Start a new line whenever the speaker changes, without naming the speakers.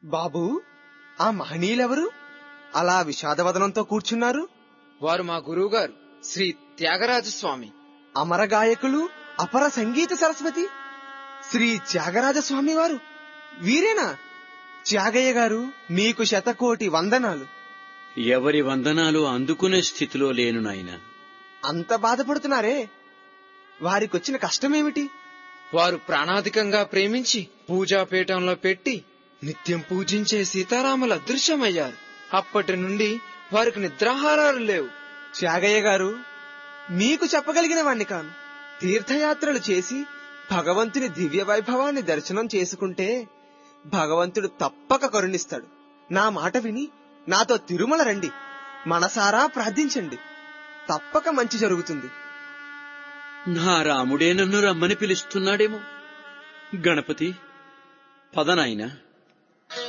బాబు ఆ మహనీయులెవరు అలా విషాదవదనంతో కూర్చున్నారు
వారు మా గురువుగారు శ్రీ త్యాగరాజ స్వామి
అమర గాయకులు అపర సంగీత సరస్వతి శ్రీ త్యాగరాజ స్వామి వారు వీరేనా త్యాగయ్య గారు మీకు శతకోటి వందనాలు
ఎవరి వందనాలు అందుకునే స్థితిలో లేను నాయనా
అంత బాధపడుతున్నారే వారికొచ్చిన కష్టమేమిటి
వారు ప్రాణాధికంగా ప్రేమించి పూజాపీఠంలో పెట్టి నిత్యం పూజించే సీతారాములు అదృశ్యమయ్యారు అప్పటి నుండి వారికి నిద్రాహారాలు లేవు
త్యాగయ్య గారు మీకు చెప్పగలిగిన వాణ్ణి కాను తీర్థయాత్రలు చేసి భగవంతుని దివ్య వైభవాన్ని దర్శనం చేసుకుంటే భగవంతుడు తప్పక కరుణిస్తాడు నా మాట విని నాతో తిరుమల రండి మనసారా ప్రార్థించండి తప్పక మంచి జరుగుతుంది
నా రాముడే నన్ను రమ్మని పిలుస్తున్నాడేమో గణపతి పదనాయనా